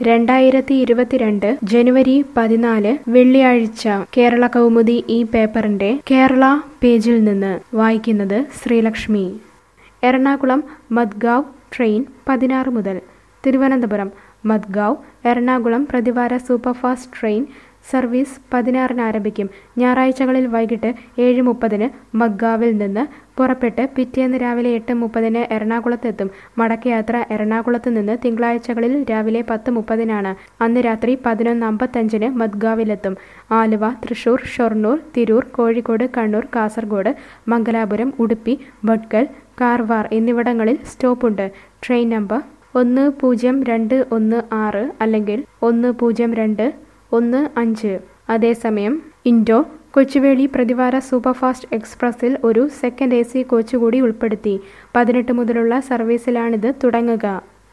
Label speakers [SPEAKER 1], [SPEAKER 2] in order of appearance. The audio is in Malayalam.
[SPEAKER 1] രണ്ടായിരത്തി ഇരുപത്തിരണ്ട് ജനുവരി പതിനാല് വെള്ളിയാഴ്ച കേരള കൗമുദി ഈ പേപ്പറിന്റെ കേരള പേജിൽ നിന്ന് വായിക്കുന്നത് ശ്രീലക്ഷ്മി എറണാകുളം മദ്ഗാവ് ട്രെയിൻ പതിനാറ് മുതൽ തിരുവനന്തപുരം മദ്ഗാവ് എറണാകുളം പ്രതിവാര സൂപ്പർഫാസ്റ്റ് ട്രെയിൻ സർവീസ് പതിനാറിന് ആരംഭിക്കും ഞായറാഴ്ചകളിൽ വൈകിട്ട് ഏഴ് മുപ്പതിന് മദ്ഗാവിൽ നിന്ന് പുറപ്പെട്ട് പിറ്റേന്ന് രാവിലെ എട്ട് മുപ്പതിന് എറണാകുളത്തെത്തും മടക്കയാത്ര എറണാകുളത്ത് നിന്ന് തിങ്കളാഴ്ചകളിൽ രാവിലെ പത്ത് മുപ്പതിനാണ് അന്ന് രാത്രി പതിനൊന്ന് അമ്പത്തഞ്ചിന് മദ്ഗാവിലെത്തും ആലുവ തൃശൂർ ഷൊർണൂർ തിരൂർ കോഴിക്കോട് കണ്ണൂർ കാസർഗോഡ് മംഗലാപുരം ഉടുപ്പി ഭട്കൽ കാർവാർ എന്നിവിടങ്ങളിൽ സ്റ്റോപ്പുണ്ട് ട്രെയിൻ നമ്പർ ഒന്ന് പൂജ്യം രണ്ട് ഒന്ന് ആറ് അല്ലെങ്കിൽ ഒന്ന് പൂജ്യം രണ്ട് ഒന്ന് അഞ്ച് അതേസമയം ഇൻഡോർ കൊച്ചുവേളി പ്രതിവാര സൂപ്പർഫാസ്റ്റ് എക്സ്പ്രസിൽ ഒരു സെക്കൻഡ് എ സി കോച്ച് കൂടി ഉൾപ്പെടുത്തി പതിനെട്ട് മുതലുള്ള സർവീസിലാണിത് തുടങ്ങുക